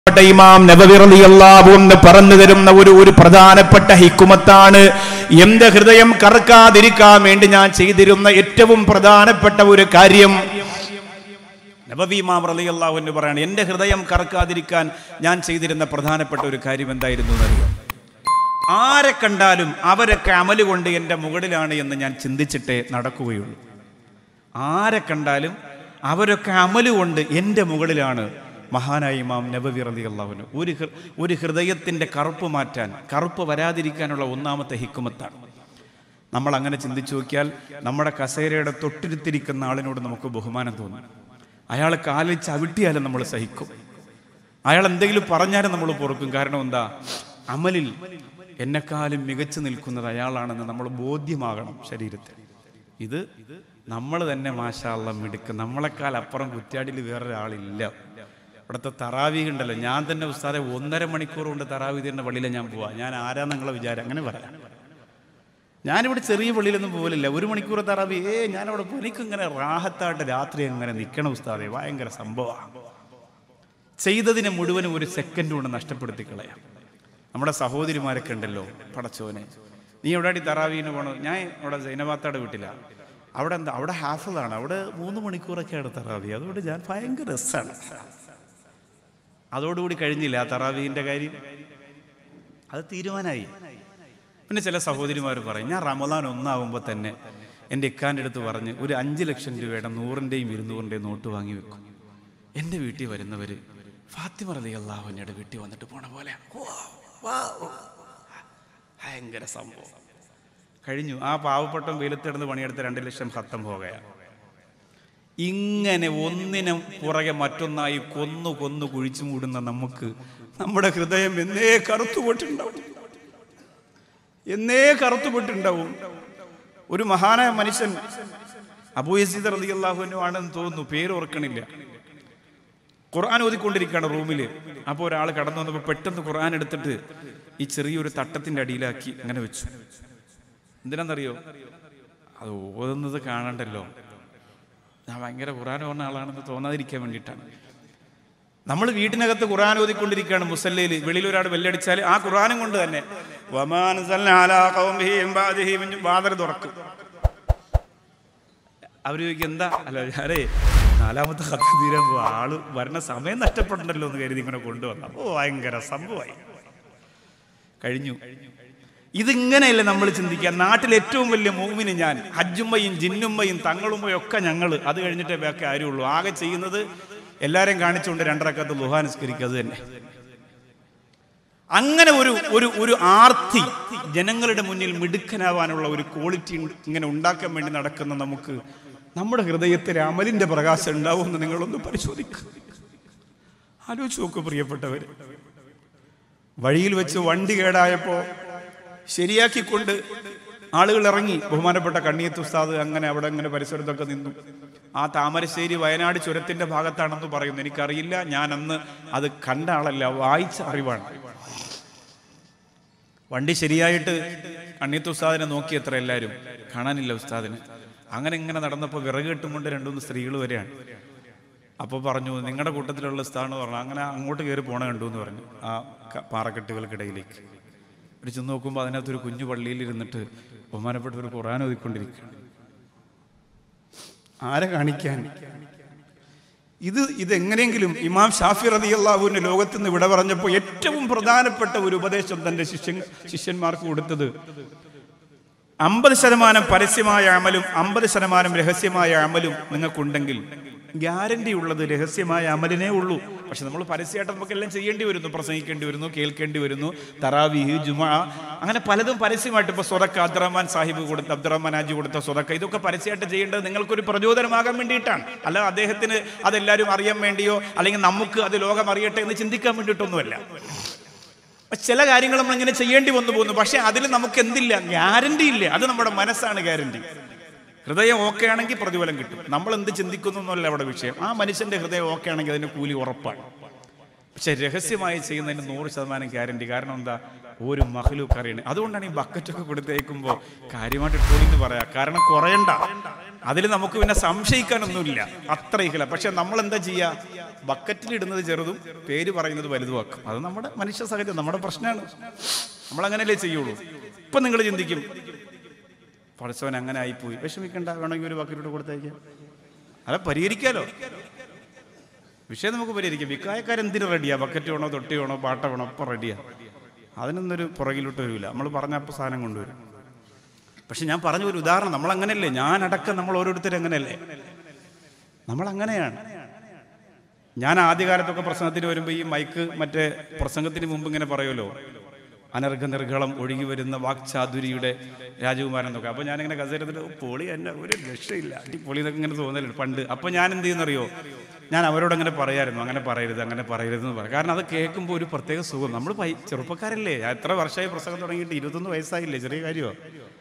ബഹുമാനപ്പെട്ട ഇമാം നബവി റളിയല്ലാഹു എന്ന് പറഞ്ഞു തരുന്ന ഒരു ഒരു പ്രധാനപ്പെട്ട ഹിക്കുമത്താണ് എന്റെ ഹൃദയം കറക്കാതിരിക്കാൻ വേണ്ടി ഞാൻ ചെയ്തിരുന്ന ഏറ്റവും പ്രധാനപ്പെട്ട ഒരു കാര്യം നബവി ഇമാം റളിയല്ലാഹു എന്ന് പറയാണ് എന്റെ ഹൃദയം കറക്കാതിരിക്കാൻ ഞാൻ ചെയ്തിരുന്ന പ്രധാനപ്പെട്ട ഒരു കാര്യം എന്തായിരുന്നു എന്നറിയോ ആരെ കണ്ടാലും അവരൊക്കെ അമല് കൊണ്ട് എൻ്റെ മുകളിലാണ് എന്ന് ഞാൻ ചിന്തിച്ചിട്ടേ നടക്കുകയുള്ളൂ ആരെ കണ്ടാലും അവരൊക്കെ അമല് കൊണ്ട് എൻ്റെ മുകളിലാണ് മഹാനായ ഇമാം നബവി റതി അള്ളാഹുന് ഒരു ഹൃ- ഒരു ഹൃദയത്തിൻ്റെ കറുപ്പ് മാറ്റാൻ കറുപ്പ് വരാതിരിക്കാനുള്ള ഒന്നാമത്തെ ഹിക്കുമത്താണ് നമ്മൾ അങ്ങനെ ചിന്തിച്ചു നോക്കിയാൽ നമ്മുടെ കസേരയുടെ തൊട്ടിരുത്തിരിക്കുന്ന ആളിനോട് നമുക്ക് ബഹുമാനം തോന്നും അയാൾ കാലിൽ ചവിട്ടിയാലും നമ്മൾ സഹിക്കും അയാൾ എന്തെങ്കിലും പറഞ്ഞാലും നമ്മൾ പൊറുക്കും കാരണം എന്താ അമലിൽ എന്നെക്കാളും മികച്ചു നിൽക്കുന്നത് അയാളാണെന്ന് നമ്മൾ ബോധ്യമാകണം ശരീരത്തിൽ ഇത് നമ്മൾ തന്നെ മാഷാള്ള മിടുക്ക് നമ്മളെക്കാൾ അപ്പുറം കുറ്റാടിയിൽ വേറൊരാളില്ല ഇവിടുത്തെ തറാവി ഉണ്ടല്ലോ ഞാൻ തന്നെ ഉസ്താദെ ഒന്നര മണിക്കൂർ കൊണ്ട് തറാവി തീരുന്ന പള്ളിയിലാണ് ഞാൻ പോവാ ഞാൻ ആരാ നിങ്ങളെ വിചാരം അങ്ങനെ പറയാം ഞാനിവിടെ ചെറിയ പള്ളിയിലൊന്നും പോലില്ല ഒരു മണിക്കൂർ തറാവി ഏ ഞാനവിടെ പോ- എനിക്കിങ്ങനെ റാഹത്തായിട്ട് രാത്രി അങ്ങനെ നിൽക്കണം ഉസ്താദെ ഭയങ്കര സംഭവമാണ് ചെയ്തതിനെ മുഴുവനും ഒരു സെക്കൻഡ് കൊണ്ട് നഷ്ടപ്പെടുത്തി കളയാം നമ്മുടെ സഹോദരിമാരൊക്കെ ഉണ്ടല്ലോ പടച്ചോനെ നീ എവിടെ തറാവീന് പോണോ ഞാൻ അവിടെ ജൈനബാത്തയുടെ വീട്ടിലാണ് അവിടെ എന്താ അവിടെ ഹാഫിളാണ് അവിടെ മൂന്ന് മണിക്കൂറൊക്കെയാണ് തറാവി അതുകൊണ്ട് ഞാൻ ഭയങ്കര രസമാണ് അതോടുകൂടി കഴിഞ്ഞില്ല ആ തറാവീൻ്റെ കാര്യം അത് തീരുമാനമായി പിന്നെ ചില സഹോദരിമാർ പറയും ഞാൻ റമദാൻ ഒന്നാവുമ്പോൾ തന്നെ എൻ്റെ ഇക്കാൻ്റെ അടുത്ത് പറഞ്ഞ് ഒരു അഞ്ച് ലക്ഷം രൂപയുടെ നൂറിൻ്റെയും ഇരുന്നൂറിൻ്റെയും നോട്ട് വാങ്ങി വെക്കും എൻ്റെ വീട്ടിൽ വരുന്നവർ ഫാത്തിമ റലി അള്ളാഹുവിൻ്റെ വീട്ടിൽ വന്നിട്ട് പോണ പോലെ ഭയങ്കര സംഭവം കഴിഞ്ഞു ആ പാവപ്പെട്ട വെയിലത്തിടന്ന് പണിയെടുത്ത് രണ്ട് ലക്ഷം ഹത്തം പോകുകയാണ് ഇങ്ങനെ ഒന്നിനും പുറകെ മറ്റൊന്നായി കൊന്നു കൊന്നു കുഴിച്ചു മൂടുന്ന നമുക്ക് നമ്മുടെ ഹൃദയം എന്നേ കറുത്തുപോയിട്ടുണ്ടാവും എന്നേ കറുത്തുപോയിട്ടുണ്ടാവും ഒരു മഹാനായ മനുഷ്യൻ അബൂ യസീദ് റതി അള്ളാഹുവിനു ആണെന്ന് തോന്നുന്നു പേര് ഓർക്കണില്ല ഖുർആൻ ഓതിക്കൊണ്ടിരിക്കുകയാണ് റൂമിൽ അപ്പോൾ ഒരാൾ കടന്നു വന്നപ്പോൾ പെട്ടെന്ന് ഖുർആൻ എടുത്തിട്ട് ഈ ചെറിയൊരു തട്ടത്തിന്റെ അടിയിലാക്കി അങ്ങനെ വെച്ചു എന്തിനാണെന്നറിയോ അത് ഓതുന്നത് കാണണ്ടല്ലോ ഞാൻ ഭയങ്കര ഖുർആൻ ഓർന്ന ആളാണെന്ന് തോന്നാതിരിക്കാൻ വേണ്ടിയിട്ടാണ് നമ്മൾ വീട്ടിനകത്ത് ഖുർആൻ ഓതിക്കൊണ്ടിരിക്കുകയാണ് മുസല്ലയിൽ വെളിയിൽ ഒരാൾ വെല്ലടിച്ചാൽ ആ ഖുർആനും കൊണ്ട് തന്നെ വമാ നസൽനാ അലാ ഖൗമിഹി മിൻ ബഅദിഹി മിൻ വാതിൽ തുറക്കും അവർ ചോദിക്കും എന്താ അല്ല ഞാനേ നാലാമത്തെ കത്ത് തീരാൻ പോവാ ആള് വരണ സമയം നഷ്ടപ്പെടണ്ടല്ലോ എന്ന് കരുതി ഇങ്ങനെ കൊണ്ടുവന്ന ഓ ഭയങ്കര സംഭവമായി കഴിഞ്ഞു ഇതിങ്ങനെയല്ലേ നമ്മൾ ചിന്തിക്കുക നാട്ടിൽ ഏറ്റവും വലിയ മൂവിന് ഞാൻ ഹജ്ജുമ്മയും ജിന്നുമ്മയും തങ്ങളുമ്മയും ഒക്കെ ഞങ്ങൾ അത് കഴിഞ്ഞിട്ടേ ബാക്കി ആരുള്ളൂ ആകെ ചെയ്യുന്നത് എല്ലാരെയും കാണിച്ചുകൊണ്ട് രണ്ടരക്കത്ത് ലുഹാനുസ്കരിക്കുക അത് തന്നെ അങ്ങനെ ഒരു ഒരു ഒരു ആർത്തി ജനങ്ങളുടെ മുന്നിൽ മിടുക്കനാവാനുള്ള ഒരു ക്വാളിറ്റി ഇങ്ങനെ ഉണ്ടാക്കാൻ വേണ്ടി നടക്കുന്ന നമുക്ക് നമ്മുടെ ഹൃദയത്തിൽ അമലിന്റെ പ്രകാശം ഉണ്ടാവുമെന്ന് നിങ്ങളൊന്ന് പരിശോധിക്കുക ആലോചിച്ച് നോക്കൂ പ്രിയപ്പെട്ടവർ വഴിയിൽ വെച്ച് വണ്ടി കേടായപ്പോ ശരിയാക്കിക്കൊണ്ട് ആളുകൾ ഇറങ്ങി ബഹുമാനപ്പെട്ട കണ്ണിയത്ത് ഉസ്താദ് അങ്ങനെ അവിടെ അങ്ങനെ പരിസരത്തൊക്കെ നിന്നു ആ താമരശ്ശേരി വയനാട് ചുരത്തിന്റെ ഭാഗത്താണെന്ന് പറയുന്നു എനിക്കറിയില്ല ഞാൻ അന്ന് അത് കണ്ട ആളല്ല വായിച്ച അറിവാണ് വണ്ടി ശരിയായിട്ട് കണ്ണിയത്ത് ഉസ്താദിനെ നോക്കി എത്ര എല്ലാവരും കാണാനില്ല ഉസ്താദിന് അങ്ങനെ ഇങ്ങനെ നടന്നപ്പോൾ വിറക് കെട്ടുകൊണ്ട് രണ്ടുമൂന്ന് സ്ത്രീകൾ വരെയാണ് അപ്പോൾ പറഞ്ഞു നിങ്ങളുടെ കൂട്ടത്തിലുള്ള ഉസ്താദെന്ന് പറഞ്ഞു അങ്ങനെ അങ്ങോട്ട് കയറി പോണ കണ്ടു എന്ന് പറഞ്ഞു ആ ക- പാറക്കെട്ടുകൾക്കിടയിലേക്ക് ഒരു ചെന്ന് നോക്കുമ്പോൾ അതിനകത്തൊരു കുഞ്ഞു പള്ളിയിൽ ഇരുന്നിട്ട് ബഹുമാനപ്പെട്ട ഒരു ഖുറാൻ ഓതിക്കൊണ്ടിരിക്കുകയാണ് ആരെ കാണിക്കാൻ ഇത് ഇതെങ്ങനെയെങ്കിലും ഇമാം ഷാഫി റതി അള്ളാഹുവിന്റെ ലോകത്ത് നിന്ന് വിട പറഞ്ഞപ്പോൾ ഏറ്റവും പ്രധാനപ്പെട്ട ഒരു ഉപദേശം തന്റെ ശിഷ്യൻ ശിഷ്യന്മാർക്ക് കൊടുത്തത് അമ്പത് ശതമാനം പരസ്യമായ അമലും അമ്പത് ശതമാനം രഹസ്യമായ അമലും നിങ്ങൾക്കുണ്ടെങ്കിൽ ഗ്യാരണ്ടി ഉള്ളത് രഹസ്യമായ അമലിനേ ഉള്ളൂ പക്ഷെ നമ്മൾ പരസ്യമായിട്ട് നമുക്കെല്ലാം ചെയ്യേണ്ടി വരുന്നു പ്രസംഗിക്കേണ്ടി വരുന്നു കേൾക്കേണ്ടി വരുന്നു തറാവിഹ് ജുമ അങ്ങനെ പലതും പരസ്യമായിട്ട് ഇപ്പോൾ സ്വതക്ക അബ്ദുറഹ്മാൻ സാഹിബ് കൊടുത്ത അബ്ദുറഹ്മാൻ ഹാജി കൊടുത്ത സ്വതക്ക ഇതൊക്കെ പരസ്യമായിട്ട് ചെയ്യേണ്ടത് നിങ്ങൾക്കൊരു പ്രചോദനമാകാൻ വേണ്ടിയിട്ടാണ് അല്ല അദ്ദേഹത്തിന് അതെല്ലാവരും അറിയാൻ വേണ്ടിയോ അല്ലെങ്കിൽ നമുക്ക് അത് ലോകം അറിയട്ടെ എന്ന് ചിന്തിക്കാൻ വേണ്ടിയിട്ടൊന്നുമല്ല ചില കാര്യങ്ങൾ നമ്മൾ ഇങ്ങനെ ചെയ്യേണ്ടി വന്നു പോകുന്നു പക്ഷെ അതിൽ നമുക്ക് എന്തില്ല ഗ്യാരണ്ടി ഇല്ല അത് നമ്മുടെ മനസ്സാണ് ഗ്യാരണ്ടി ഹൃദയം ഓക്കെ ആണെങ്കിൽ പ്രതിഫലം കിട്ടും നമ്മൾ എന്ത് ചിന്തിക്കുന്നു എന്നല്ല അവിടെ വിഷയം ആ മനുഷ്യന്റെ ഹൃദയം ഓക്കെ ആണെങ്കിൽ അതിന് കൂലി ഉറപ്പാണ് പക്ഷെ രഹസ്യമായി ചെയ്യുന്നതിന് നൂറ് ശതമാനം ഗ്യാരണ്ടി കാരണം എന്താ ഒരു മഹലൂക്ക് അറിയണേ അതുകൊണ്ടാണ് ഈ ബക്കറ്റൊക്കെ കൊടുത്തേക്കുമ്പോൾ കാര്യമായിട്ട് ഇട്ടോളിന്ന് പറയാ കാരണം കുറയണ്ട അതിൽ നമുക്ക് പിന്നെ സംശയിക്കാനൊന്നുമില്ല അത്ര ഇഹല പക്ഷെ നമ്മൾ എന്താ ചെയ്യുക ബക്കറ്റിൽ ഇടുന്നത് ചെറുതും പേര് പറയുന്നത് വലുതുമാക്കും അത് നമ്മുടെ മനുഷ്യ സഹജം നമ്മുടെ പ്രശ്നമാണ് നമ്മൾ അങ്ങനെയല്ലേ ചെയ്യുള്ളൂ ഇപ്പൊ നിങ്ങൾ ചിന്തിക്കും പഠിച്ചവൻ അങ്ങനെ ആയിപ്പോയി വിഷമിക്കണ്ട വേണമെങ്കിൽ ഒരു ബക്കറ്റിലൂടെ കൊടുത്തയക്കാം അത് പരിഹരിക്കാലോ വിഷയം നമുക്ക് പരിഹരിക്കാം വിക്കായക്കാരെന്തിനു റെഡിയാ ബക്കറ്റ് വേണോ തൊട്ടി വേണോ പാട്ട വേണോ അപ്പം റെഡിയാ അതിനൊന്നൊരു പുറകിലോട്ട് വരില്ല നമ്മൾ പറഞ്ഞ അപ്പോൾ സാധനം കൊണ്ടുവരും പക്ഷെ ഞാൻ പറഞ്ഞ ഒരു ഉദാഹരണം നമ്മൾ അങ്ങനെയല്ലേ ഞാനടക്കം നമ്മൾ ഓരോരുത്തരും അങ്ങനെയല്ലേ നമ്മൾ അങ്ങനെയാണ് ഞാൻ ആദ്യകാലത്തൊക്കെ പ്രസംഗത്തിന് വരുമ്പോൾ ഈ മൈക്ക് മറ്റേ പ്രസംഗത്തിന് മുമ്പ് ഇങ്ങനെ പറയുമല്ലോ അനർഘ നിർഘളം ഒഴുകി വരുന്ന വാക്ചാതുരിയുടെ രാജകുമാരൻ എന്നൊക്കെ അപ്പോൾ ഞാനിങ്ങനെ കസേരത്തിൽ പൊളി എന്നെ ഒരു രക്ഷയില്ല ഈ പൊളി എന്നൊക്കെ ഇങ്ങനെ തോന്നലുണ്ട് പണ്ട് അപ്പോൾ ഞാൻ എന്ത് ചെയ്യുന്നറിയോ ഞാൻ അവരോട് അങ്ങനെ പറയായിരുന്നു അങ്ങനെ പറയരുത് അങ്ങനെ പറയരുത് എന്ന് പറയും കാരണം അത് കേൾക്കുമ്പോൾ ഒരു പ്രത്യേക സുഖം നമ്മൾ പൈ ചെറുപ്പക്കാരല്ലേ ഞാൻ എത്ര വർഷമായി പ്രസംഗം തുടങ്ങിയിട്ട് ഇരുപത്തൊന്ന് വയസ്സായില്ലേ ചെറിയ കാര്യമോ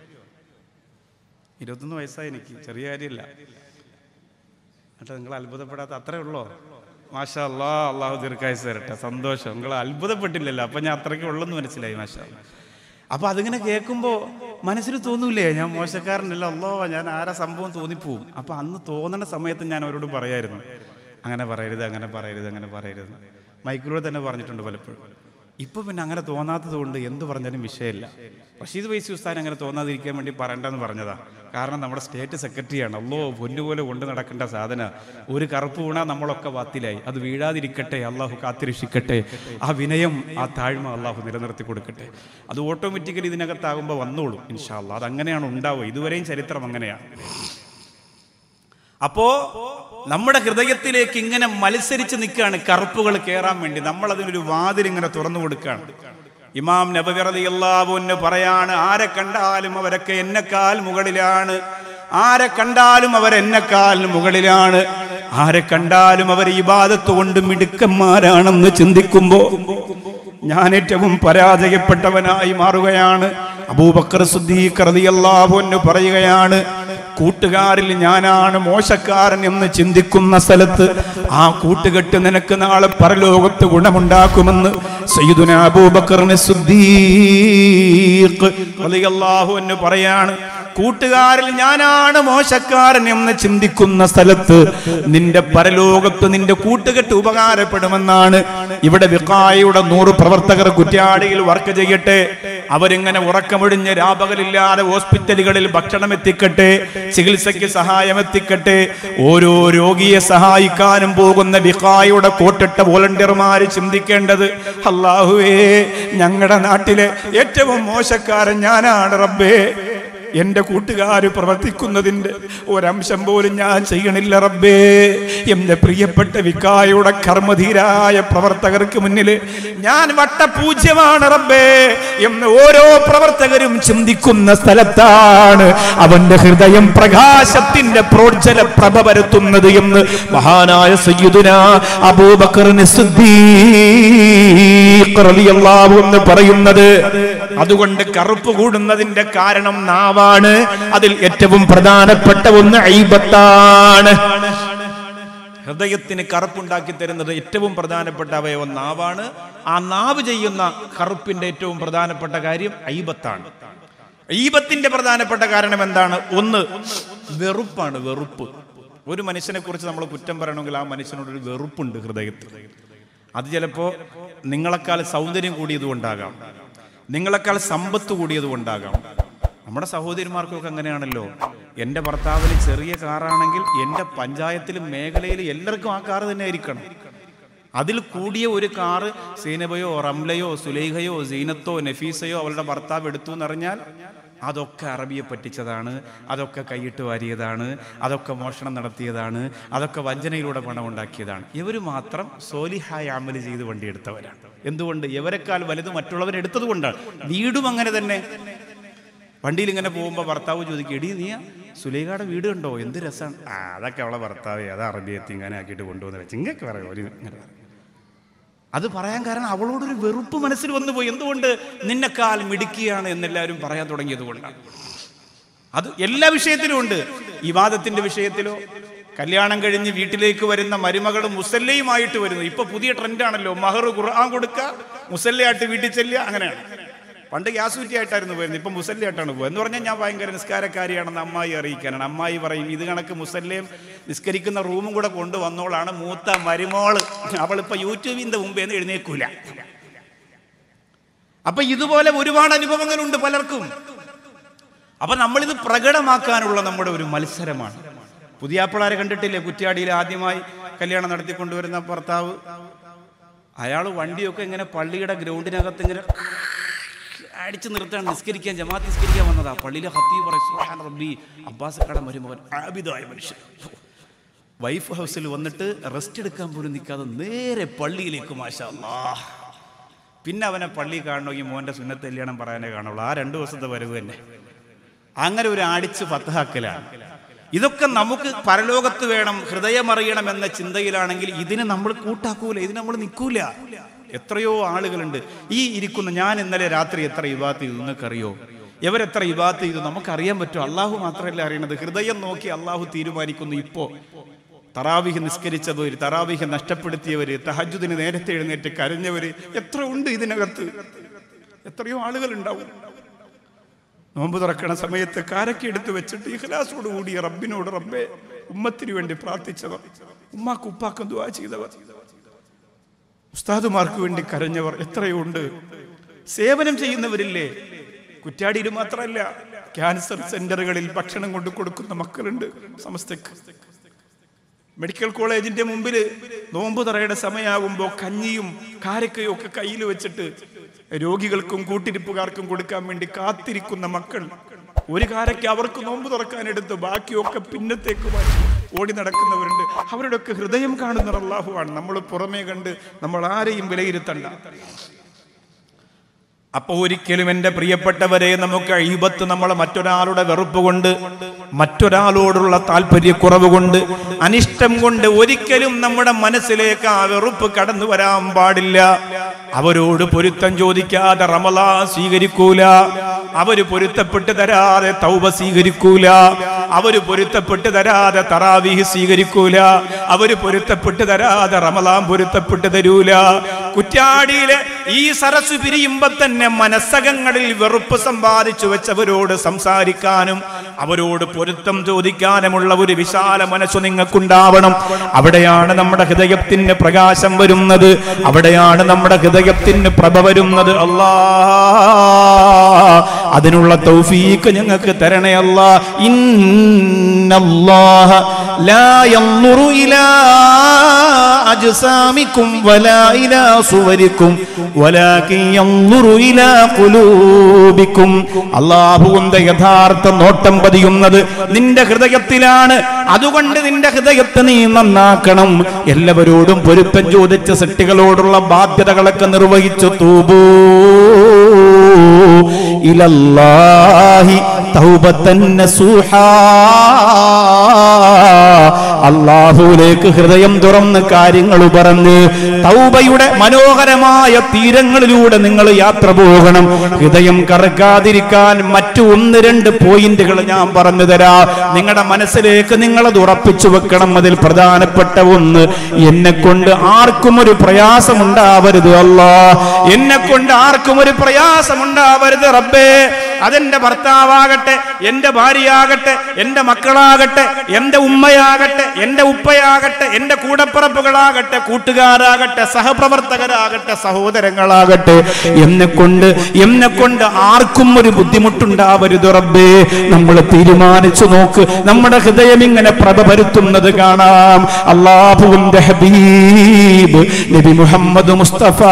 ഇരുപത്തൊന്ന് വയസ്സായി എനിക്ക് ചെറിയ കാര്യമില്ല എന്നിട്ട് നിങ്ങൾ അത്ഭുതപ്പെടാത്ത അത്രേ ഉള്ളോ മാഷാ അല്ലാ അള്ളാഹു ദീർഘായുസ് തരട്ടെ സന്തോഷം നിങ്ങൾ അത്ഭുതപ്പെട്ടില്ലല്ലോ അപ്പൊ ഞാൻ അത്രയ്ക്ക് ഉള്ളെന്ന് മനസ്സിലായി മാഷാ അല്ലാ. അപ്പൊ അതിങ്ങനെ കേൾക്കുമ്പോൾ മനസ്സിൽ തോന്നൂലേ ഞാൻ മോശക്കാരനല്ല അല്ലോ ഞാൻ ആരാ സംഭവം തോന്നിപ്പോവും അപ്പൊ അന്ന് തോന്നണ സമയത്ത് ഞാൻ അവരോട് പറയായിരുന്നു അങ്ങനെ പറയരുത് അങ്ങനെ പറയരുത് അങ്ങനെ പറയരുത് മൈക്കിലൂടെ തന്നെ പറഞ്ഞിട്ടുണ്ട് പലപ്പോഴും ഇപ്പൊ പിന്നെ അങ്ങനെ തോന്നാത്തത് കൊണ്ട് എന്ത് പറഞ്ഞാലും വിഷയമില്ല റഷീദ് വൈസി ഉസ്താൻ അങ്ങനെ തോന്നാതിരിക്കാൻ വേണ്ടി പറയണ്ടെന്ന് പറഞ്ഞതാ കാരണം നമ്മുടെ സ്റ്റേറ്റ് സെക്രട്ടറിയാണ് അല്ലോ പൊന്നുപോലെ കൊണ്ട് നടക്കേണ്ട സാധന ഒരു കറുപ്പ് വീണാൽ നമ്മളൊക്കെ വാത്തിലായി അത് വീഴാതിരിക്കട്ടെ അള്ളാഹു കാത്തിരക്ഷിക്കട്ടെ ആ വിനയം ആ താഴ്മ അള്ളാഹു നിലനിർത്തി കൊടുക്കട്ടെ അത് ഓട്ടോമാറ്റിക്കലി ഇതിനകത്താകുമ്പോൾ വന്നോളും ഇൻഷാല്ല അത് അങ്ങനെയാണ് ഉണ്ടാവുക ഇതുവരെയും ചരിത്രം അങ്ങനെയാണ് അപ്പോ നമ്മുടെ ഹൃദയത്തിലേക്ക് ഇങ്ങനെ മത്സരിച്ച് നിൽക്കുകയാണ് കറുപ്പുകൾ കയറാൻ വേണ്ടി നമ്മൾ അതിനൊരു വാതിൽ ഇങ്ങനെ തുറന്നു കൊടുക്കുകയാണ് ഇമാം നബകറതി അള്ളാഹുന്ന് പറയാണ് ആരെ കണ്ടാലും അവരൊക്കെ എന്നെക്കാൽ മുകളിലാണ് ആരെ കണ്ടാലും അവർ എന്നെക്കാൽ മുകളിലാണ് ആരെ കണ്ടാലും അവർ ഇബാദത്ത് കൊണ്ട് മിടുക്കന്മാരാണെന്ന് ചിന്തിക്കുമ്പോ ഞാൻ ഏറ്റവും പരാജയപ്പെട്ടവനായി മാറുകയാണ് അബൂബക്കർ സുദ്ദീഖ് റളിയല്ലാഹു അൻഹു പറയുകയാണ് കൂട്ടുകാരിൽ ഞാനാണ് മോശക്കാരൻ എന്ന് ചിന്തിക്കുന്ന സ്ഥലത്ത് ആ കൂട്ടുകെട്ട് നിനക്ക് നാളെ പരലോകത്ത് ഗുണമുണ്ടാക്കുമെന്ന് സയ്യിദുന അബൂബക്കറിന് സുദ്ദീഖ് റളിയല്ലാഹു അൻഹു പറയാണ് കൂട്ടുകാരിൽ ഞാനാണ് മോശക്കാരൻ എന്ന് ചിന്തിക്കുന്ന സ്ഥലത്ത് നിന്റെ പരലോകത്ത് നിന്റെ കൂട്ടുകെട്ട് ഉപകാരപ്പെടുമെന്നാണ് ഇവിടെ വിക്കായയുടെ നൂറ് പ്രവർത്തകർ കുറ്റ്യാടിയിൽ വർക്ക് ചെയ്യട്ടെ അവരിങ്ങനെ ഉറക്കമൊഴിഞ്ഞ് രാപകലില്ലാതെ ഹോസ്പിറ്റലുകളിൽ ഭക്ഷണം എത്തിക്കട്ടെ ചികിത്സയ്ക്ക് സഹായം എത്തിക്കട്ടെ ഓരോ രോഗിയെ സഹായിക്കാനും പോകുന്ന വിക്കായുടെ കോട്ടിട്ട വോളണ്ടിയർമാര് ചിന്തിക്കേണ്ടത് അള്ളാഹുവേ ഞങ്ങളുടെ നാട്ടിലെ ഏറ്റവും മോശക്കാരൻ ഞാനാണ് റബ്ബേ എന്റെ കൂട്ടുകാർ പ്രവർത്തിക്കുന്നതിന്റെ ഒരംശം പോലും ഞാൻ ചെയ്യണില്ല റബ്ബേ എന്റെ പ്രിയപ്പെട്ട വിക്കായുടെ കർമ്മധീരായ പ്രവർത്തകർക്ക് മുന്നിൽ ഞാൻ വട്ടപൂജ്യമാണ് റബ്ബേ എന്ന് ഓരോ പ്രവർത്തകരും ചിന്തിക്കുന്ന സ്ഥലത്താണ് അവന്റെ ഹൃദയം പ്രകാശത്തിന്റെ പ്രോജ്വല പ്രഭ പരത്തുന്നത് എന്ന് മഹാനായ സയ്യിദുന അബൂബക്കറിന് സിദ്ദീഖ് റളിയല്ലാഹു എന്ന് പറയുന്നത് അതുകൊണ്ട് കറുപ്പ് കൂടുന്നതിന്റെ കാരണം നാവാണ് അതിൽ ഏറ്റവും പ്രധാനപ്പെട്ട ഒന്ന് ഐബത്താണ് ഹൃദയത്തിന് കറുപ്പുണ്ടാക്കി തരുന്നത് ഏറ്റവും പ്രധാനപ്പെട്ട അവയവം നാവാണ് ആ നാവ് ചെയ്യുന്ന കറുപ്പിന്റെ ഏറ്റവും പ്രധാനപ്പെട്ട കാര്യം ഐബത്താണ് ഈബത്തിന്റെ പ്രധാനപ്പെട്ട കാരണം എന്താണ് ഒന്ന് വെറുപ്പാണ് വെറുപ്പ് ഒരു മനുഷ്യനെ കുറിച്ച് നമ്മൾ കുറ്റം പറയണമെങ്കിൽ ആ മനുഷ്യനോട് ഒരു വെറുപ്പുണ്ട് ഹൃദയത്തിൽ അത് ചിലപ്പോ നിങ്ങളെക്കാൾ സൗന്ദര്യം കൂടിയത് കൊണ്ടാകാം നിങ്ങളെക്കാൾ സമ്പത്ത് കൂടിയത് കൊണ്ടാകാം നമ്മുടെ സഹോദരിമാർക്കൊക്കെ അങ്ങനെയാണല്ലോ എൻ്റെ ഭർത്താവിന് ചെറിയ കാറാണെങ്കിൽ എൻ്റെ പഞ്ചായത്തിലും മേഖലയിലും എല്ലാവർക്കും ആ കാറ് തന്നെ ആയിരിക്കണം അതിൽ കൂടിയ ഒരു കാറ് സീനബയോ റംലയോ സുലൈഹയോ സീനത്തോ നഫീസയോ അവളുടെ ഭർത്താവ് എടുത്തു എന്നറിഞ്ഞാൽ അതൊക്കെ അറബിയെ പറ്റിച്ചതാണ് അതൊക്കെ കൈയിട്ട് വാരിയതാണ് അതൊക്കെ മോഷണം നടത്തിയതാണ് അതൊക്കെ വഞ്ചനയിലൂടെ പണം ഉണ്ടാക്കിയതാണ് ഇവർ മാത്രം സോലിഹായ അമല് ചെയ്ത് വണ്ടി എടുത്തവരാണ് എന്തുകൊണ്ട് ഇവരെക്കാൾ വലുത് മറ്റുള്ളവരെടുത്തത് കൊണ്ടാണ് വീടും അങ്ങനെ തന്നെ വണ്ടിയിൽ ഇങ്ങനെ പോകുമ്പോൾ ഭർത്താവ് ചോദിക്കും എടി നീ സുലേഖയുടെ വീട് കണ്ടോ എന്ത് രസമാണ് ആ അതൊക്കെ അവളെ ഭർത്താവേ അത് അറബിയെത്തി ഇങ്ങനെ ആക്കിയിട്ട് കൊണ്ടുവന്നില്ല ചിങ്ങക്ക് പറയും ഒരു ഇങ്ങനെ പറയും. അത് പറയാൻ കാരണം അവളോടൊരു വെറുപ്പ് മനസ്സിൽ വന്നു പോയി എന്തുകൊണ്ട് നിന്നെക്കാൽ മിടുക്കിയാണ് എന്നെല്ലാവരും പറയാൻ തുടങ്ങിയത് കൊണ്ടാണ് അത് എല്ലാ വിഷയത്തിലും ഉണ്ട് ഈ വാദത്തിന്റെ വിഷയത്തിലോ കല്യാണം കഴിഞ്ഞ് വീട്ടിലേക്ക് വരുന്ന മരുമകളും മുസല്ലയുമായിട്ട് വരുന്നു ഇപ്പൊ പുതിയ ട്രെൻഡാണല്ലോ മഹർ ഖുർആൻ കൊടുക്കുക മുസല്ലയായിട്ട് വീട്ടിൽ ചെല്ലുക അങ്ങനെയാണ് പണ്ട് ഗ്യാസ് കുറ്റിയായിട്ടായിരുന്നു പോയിരുന്നത് ഇപ്പം മുസല്ലിയായിട്ടാണ് പോയത് എന്ന് പറഞ്ഞാൽ ഞാൻ ഭയങ്കര നിസ്കാരക്കാരിയാണെന്ന് അമ്മായി അറിയിക്കാനാണ് അമ്മായി പറയും ഇത് കണക്ക് മുസല്ലയും നിസ്കരിക്കുന്ന റൂമും കൂടെ കൊണ്ടുവന്നോളാണ് മൂത്ത മരുമോള് അവളിപ്പോൾ യൂട്യൂബിൻ്റെ മുമ്പേ നിന്ന് എഴുന്നേക്കൂല അപ്പൊ ഇതുപോലെ ഒരുപാട് അനുഭവങ്ങളുണ്ട് പലർക്കും അപ്പൊ നമ്മളിത് പ്രകടമാക്കാനുള്ള നമ്മുടെ ഒരു മത്സരമാണ് പുതിയാപ്പിളാരെ കണ്ടിട്ടില്ലേ കുറ്റ്യാടിയിൽ ആദ്യമായി കല്യാണം നടത്തിക്കൊണ്ടുവരുന്ന ഭർത്താവ് അയാൾ വണ്ടിയൊക്കെ ഇങ്ങനെ പള്ളിയുടെ ഗ്രൗണ്ടിനകത്ത് ഇങ്ങനെ അടിച്ചു നിർത്താൻ നിസ്കരിക്കാൻ ജമാഅത്ത് നിസ്കരിക്കാൻ വന്നതാ പള്ളിയിലെ ഹത്തീ പറയും റബ്ബി അബ്ബാസ് കട മരുമകൻ ആബിദായ മനുഷ്യൻ വൈഫ് ഹൗസിൽ വന്നിട്ട് റെസ്റ്റ് എടുക്കാൻ പോലും നിൽക്കാതെ നേരെ പള്ളിയിലേക്ക് മാഷാ അല്ലാഹ്. പിന്നെ അവനെ പള്ളി കാണണമെങ്കിൽ മോൻ്റെ സുന്നത്ത് കല്യാണം പറയാനേ കാണുള്ളൂ ആ രണ്ട് ദിവസത്തെ വരവ് തന്നെ അങ്ങനെ ഒരു അടിച്ച് ഫത്തഹാക്കലാണ് ഇതൊക്കെ നമുക്ക് പരലോകത്ത് വേണം ഹൃദയമറിയണം എന്ന ചിന്തയിലാണെങ്കിൽ ഇതിന് നമ്മൾ കൂട്ടാക്കൂല ഇതിന് നമ്മൾ നിൽക്കൂല എത്രയോ ആളുകളുണ്ട് ഈ ഇരിക്കുന്ന ഞാൻ ഇന്നലെ രാത്രി എത്ര ഇവാത്ത് ചെയ്തു നിങ്ങൾക്കറിയോ എവരെത്ര ഇവാത്ത് ചെയ്തു നമുക്കറിയാൻ പറ്റും അള്ളാഹു മാത്രമല്ല അറിയണത് ഹൃദയം നോക്കി അള്ളാഹു തീരുമാനിക്കുന്നു ഇപ്പോ തറാവിഹ് നിസ്കരിച്ചവര് തറാവിഹ് നഷ്ടപ്പെടുത്തിയവര് തഹജുദിന് നേരത്തെ എഴുന്നേറ്റ് കരഞ്ഞവര് എത്ര ഉണ്ട് ഇതിനകത്ത് എത്രയോ ആളുകൾ ഉണ്ടാവും നോമ്പ് തുറക്കണ സമയത്ത് കാരൊക്കെ എടുത്ത് വെച്ചിട്ട് ഇഖ്ലാസോട് കൂടി റബ്ബിനോട് റബ്ബെ ഉമ്മത്തിന് വേണ്ടി പ്രാർത്ഥിച്ചവർ ഉമ്മാക്ക് ഉപ്പാക്കും ദുവാ ചെയ്തവർ ഉസ്താദുമാർക്ക് വേണ്ടി കരഞ്ഞവർ എത്രയോ ഉണ്ട് സേവനം ചെയ്യുന്നവരില്ലേ കുറ്റാടിയിൽ മാത്രമല്ല ക്യാൻസർ സെന്ററുകളിൽ ഭക്ഷണം കൊണ്ട് കൊടുക്കുന്ന മക്കളുണ്ട് സമസ്തക്ക് മെഡിക്കൽ കോളേജിന്റെ മുമ്പിൽ നോമ്പ് തറയുടെ സമയമാകുമ്പോൾ കഞ്ഞിയും കാരക്കയും ഒക്കെ കയ്യിൽ വെച്ചിട്ട് രോഗികൾക്കും കൂട്ടിരിപ്പുകാർക്കും കൊടുക്കാൻ വേണ്ടി കാത്തിരിക്കുന്ന മക്കൾ ഒരു കാരയ്ക്ക് അവർക്ക് നോമ്പ് തുറക്കാൻ എടുത്ത് ബാക്കിയൊക്കെ പിന്നത്തേക്ക് മാറ്റി ഓടി നടക്കുന്നവരുണ്ട് അവരുടെയൊക്കെ ഹൃദയം കാണുന്ന അള്ളാഹുവാണ് നമ്മൾ പുറമേ കണ്ട് നമ്മൾ ആരെയും വിലയിരുത്തണ്ട അപ്പൊ ഒരിക്കലും എന്റെ പ്രിയപ്പെട്ടവരെ നമുക്ക് അഴിബത്ത് നമ്മളെ മറ്റൊരാളുടെ വെറുപ്പ് കൊണ്ട് മറ്റൊരാളോടുള്ള താല്പര്യക്കുറവ് കൊണ്ട് അനിഷ്ടം കൊണ്ട് ഒരിക്കലും നമ്മുടെ മനസ്സിലേക്ക് ആ വെറുപ്പ് കടന്നു വരാൻ പാടില്ല അവരോട് പൊരുത്തം ചോദിക്കാതെ റമലാ സ്വീകരിക്കൂല അവര് പൊരുത്തപ്പെട്ട് തരാതെ തൗബ സ്വീകരിക്കൂല അവര് പൊരുത്തപ്പെട്ട് തരാതെ തറാവീഹ് സ്വീകരിക്കൂല അവര് പൊരുത്തപ്പെട്ട് തരാതെ റമലാൻ പൊരുത്തപ്പെട്ട് തരൂല കുറ്റാടിയിലെ ഈ സരസ് പിരിയുമ്പോ തന്നെ മനസ്സകങ്ങളിൽ വെറുപ്പ് സമ്പാദിച്ചു വെച്ചവരോട് സംസാരിക്കാനും അവരോട് പൊരുത്തം ചോദിക്കാനുമുള്ള ഒരു വിശാല മനസ്സ് നിങ്ങൾക്കുണ്ടാവണം അവിടെയാണ് നമ്മുടെ ഹൃദയത്തിന് പ്രകാശം വരുന്നത് അവിടെയാണ് നമ്മുടെ ഹൃദയത്തിന് പ്രഭ വരുന്നത് അല്ലാ അതിനുള്ള തൗഫീക്ക് ഞങ്ങൾക്ക് തരണേ അല്ലാ ഇന്നല്ലാഹ ലാ യൻദുറു ഇലാ അജ്സാമിക്കും വലാ ഇലാ സുവരിക്കും വലാകിൻ യൻദുറു ഇലാ ഖുലൂബിക്കും അല്ലാഹുവിന്റെ യഥാർത്ഥ നോട്ടം പതിയുന്നത് നിന്റെ ഹൃദയത്തിലാണ് അതുകൊണ്ട് നിന്റെ ഹൃദയത്തെ നീ നന്നാക്കണം എല്ലാവരോടും പൊരുത്തം ചോദിച്ച സൃഷ്ടികളോടുള്ള ബാധ്യതകളൊക്കെ നിർവഹിച്ചു തൂബൂ ഇലല്ലാഹി തൗബത്തൻ നസൂഹാ അള്ളാഹുലേക്ക് ഹൃദയം തുറന്ന് കാര്യങ്ങൾ പറഞ്ഞ് തൗബയുടെ മനോഹരമായ തീരങ്ങളിലൂടെ നിങ്ങൾ യാത്ര പോകണം ഹൃദയം കറക്കാതിരിക്കാൻ മറ്റു ഒന്ന് രണ്ട് പോയിന്റുകൾ ഞാൻ പറഞ്ഞു തരാ നിങ്ങളുടെ മനസ്സിലേക്ക് നിങ്ങളത് ഉറപ്പിച്ചു വെക്കണം അതിൽ പ്രധാനപ്പെട്ട ഒന്ന് എന്നെ കൊണ്ട് ആർക്കും ഒരു പ്രയാസമുണ്ടാവരുത് അല്ലാ എന്നെ കൊണ്ട് ആർക്കും ഒരു പ്രയാസമുണ്ടാവരുത് റബ്ബേ അതെന്റെ ഭർത്താവാകട്ടെ എന്റെ ഭാര്യയാകട്ടെ എന്റെ മക്കളാകട്ടെ എന്റെ ഉമ്മയാകട്ടെ എന്റെ ഉപ്പയാകട്ടെ എന്റെ കൂടപ്പിറപ്പുകളാകട്ടെ കൂട്ടുകാരാകട്ടെ സഹപ്രവർത്തകരാകട്ടെ സഹോദരങ്ങളാകട്ടെ എന്നെ കൊണ്ട് എന്നെ കൊണ്ട് ആർക്കും ഒരു ബുദ്ധിമുട്ടുണ്ടാവരുത് റബ്ബേ നമ്മൾ തീരുമാനിച്ചു നോക്ക് നമ്മുടെ ഹൃദയം ഇങ്ങനെ പ്രഭ പരുത്തുന്നത് കാണാം അള്ളാഹുവിന്റെ ഹബീബ് നബി മുഹമ്മദ് മുസ്തഫ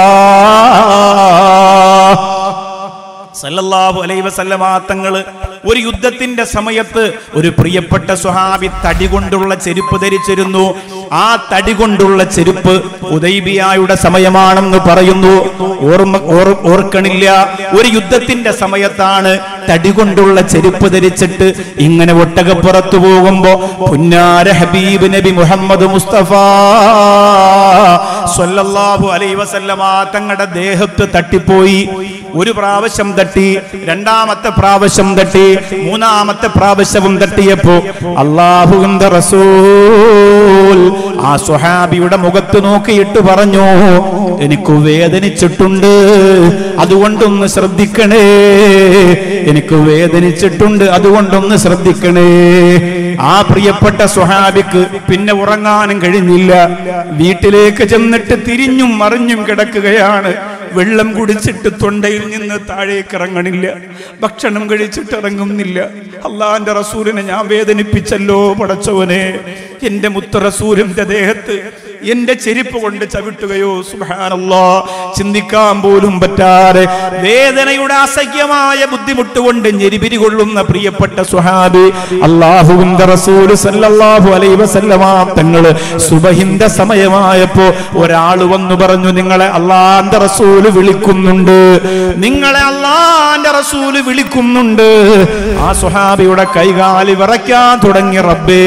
സല്ലല്ലാഹു അലൈഹി വസല്ലമ തങ്ങള് ഒരു യുദ്ധത്തിന്റെ സമയത്ത് ഒരു പ്രിയപ്പെട്ട സ്വഹാബി തടി കൊണ്ടുള്ള ചെരുപ്പ് ധരിച്ചിരുന്നു ആ തടി കൊണ്ടുള്ള ചെരുപ്പ് ഉദൈബിയായുടെ സമയമാണെന്ന് പറയുന്നു ഓർമ്മ ഓർ- ഓർക്കണില്ല ഒരു യുദ്ധത്തിന്റെ സമയത്താണ് തടി കൊണ്ടുള്ള ചെരുപ്പ് ധരിച്ചിട്ട് ഇങ്ങനെ ഒട്ടകപ്പുറത്തു പോകുമ്പോ പുന്നാര ഹബീബ് നബി മുഹമ്മദ് മുസ്തഫ സ്വല്ലല്ലാഹു അലൈഹി വസല്ലമ തങ്ങളുടെ ദേഹത്ത് തട്ടിപ്പോയി ഒരു പ്രാവശ്യം തട്ടി രണ്ടാമത്തെ പ്രാവശ്യം തട്ടി മൂന്നാമത്തെ പ്രാവശ്യവും തട്ടിയപ്പോ അള്ളാഹുവിന്റെ റസൂൽ ആ സുഹാബിയുടെ മുഖത്ത് നോക്കിയിട്ട് പറഞ്ഞു എനിക്ക് വേദനിച്ചിട്ടുണ്ട് അതുകൊണ്ടൊന്ന് ശ്രദ്ധിക്കണേ എനിക്ക് വേദനിച്ചിട്ടുണ്ട് അതുകൊണ്ടൊന്ന് ശ്രദ്ധിക്കണേ ആ പ്രിയപ്പെട്ട സുഹാബിക്ക് പിന്നെ ഉറങ്ങാനും കഴിഞ്ഞില്ല വീട്ടിലേക്ക് ചെന്നിട്ട് തിരിഞ്ഞും മറിഞ്ഞും കിടക്കുകയാണ് വെള്ളം കുടിച്ചിട്ട് തൊണ്ടയിൽ നിന്ന് താഴേക്ക് ഇറങ്ങണില്ല ഭക്ഷണം കഴിച്ചിട്ട് ഇറങ്ങുന്നില്ല അള്ളാന്റെ റസൂലിനെ ഞാൻ വേദനിപ്പിച്ചല്ലോ പടച്ചവനെ എന്റെ മുത്ത റസൂലിന്റെ ദേഹത്ത് എന്റെ ചെരുപ്പ് കൊണ്ട് ചവിട്ടുകയോ സുഹാനല്ലോ ചിന്തിക്കാൻ പോലും പറ്റാതെ വേദനയുടെ അസഹ്യമായ ബുദ്ധിമുട്ട് കൊണ്ട് ഞെരിപിരി കൊള്ളുന്ന പ്രിയപ്പെട്ട സുഹാബി അള്ളാഹുവിന്റെ റസൂൽ സല്ലല്ലാഹു അലൈഹി വസല്ലമ തങ്ങള് സുബഹിന്റെ സമയമായപ്പോ ഒരാൾ വന്നു പറഞ്ഞു നിങ്ങളെ അള്ളാന്റെ റസൂല് വിളിക്കുന്നുണ്ട് നിങ്ങളെ അള്ളാന്റെ റസൂല് വിളിക്കുന്നുണ്ട് ആ സുഹാബിയുടെ കൈകാലി വിറയ്ക്കാൻ തുടങ്ങി റബ്ബേ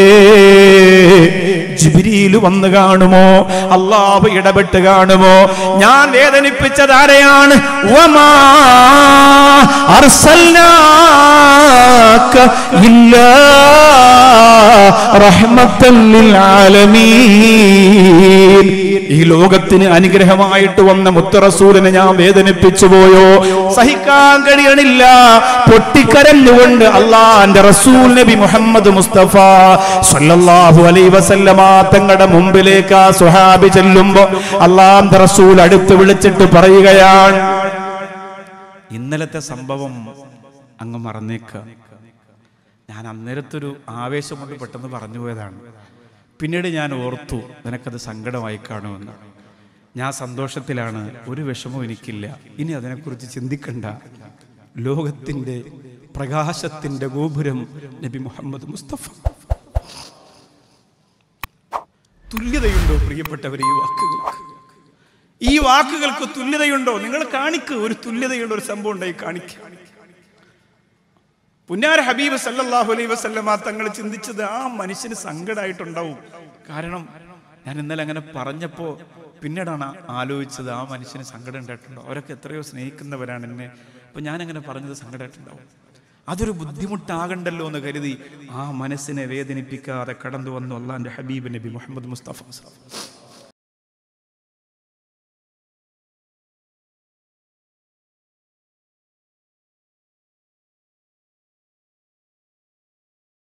ജിബിരിയിൽ വന്ന് കാണുമോ അള്ളാഹു ഇടപെട്ട് കാണുമോ ഞാൻ വേദനിപ്പിച്ചത് ആരെയാണ് വമാ അർസൽനാക ഇല്ലാ റഹ്മത്തൻ ലിൽ ആലമീൻ ഈ ലോകത്തിന് അനുഗ്രഹമായിട്ട് വന്ന മുത്തറസൂലിനെ ഞാൻ വേദനിപ്പിച്ചു പോയോ സഹിക്കാൻ കഴിയണില്ല പൊട്ടിക്കരഞ്ഞുകൊണ്ട് അള്ളാന്റെ റസൂൽ നബി മുഹമ്മദ് മുസ്തഫ സല്ലല്ലാഹു അലൈഹി വസല്ലമ തങ്ങളുടെ മുമ്പിലേക്ക് ആ സുഹാബി ചെല്ലുമ്പോ അള്ളാന്റെ റസൂൽ അടുത്ത് വിളിച്ചിട്ട് പറയുകയാണ് ഇന്നലത്തെ സംഭവം അങ്ങ് മറന്നേക്ക ഞാൻ അന്നേരത്തൊരു ആവേശം കൊണ്ട് പെട്ടെന്ന് പറഞ്ഞു പോയതാണ് പിന്നീട് ഞാൻ ഓർത്തു നിനക്കത് സങ്കടമായി കാണുമെന്ന് ഞാൻ സന്തോഷത്തിലാണ് ഒരു വിഷമവും എനിക്കില്ല ഇനി അതിനെക്കുറിച്ച് ചിന്തിക്കണ്ട ലോകത്തിന്റെ പ്രകാശത്തിന്റെ ഗോപുരം നബി മുഹമ്മദ് മുസ്തഫ തുല്യതയുണ്ടോ പ്രിയപ്പെട്ടവർ ഈ വാക്കുകൾക്ക് ഈ വാക്കുകൾക്ക് തുല്യതയുണ്ടോ നിങ്ങൾ കാണിക്ക് ഒരു തുല്യതയുള്ള ഒരു സംഭവം ഉണ്ടായി കാണിക്കുക പുന്നാര ഹബീബ് സല്ലല്ലാഹു അലൈഹി വസല്ലമ തങ്ങൾ ചിന്തിച്ചത് ആ മനുഷ്യന് സങ്കടമായിട്ടുണ്ടാവും കാരണം ഞാൻ ഇന്നലെ അങ്ങനെ പറഞ്ഞപ്പോൾ പിന്നീടാണ് ആലോചിച്ചത് ആ മനുഷ്യന് സങ്കടം ഉണ്ടായിട്ടുണ്ടോ അവരൊക്കെ എത്രയോ സ്നേഹിക്കുന്നവരാണ് എന്നെ അപ്പൊ ഞാൻ അങ്ങനെ പറഞ്ഞത് സങ്കടമായിട്ടുണ്ടാവും അതൊരു ബുദ്ധിമുട്ടാകണ്ടല്ലോ എന്ന് കരുതി ആ മനസ്സിനെ വേദനിപ്പിക്കാതെ കടന്നു വന്നു അള്ളാന്റെ ഹബീബ് നബി മുഹമ്മദ് മുസ്തഫ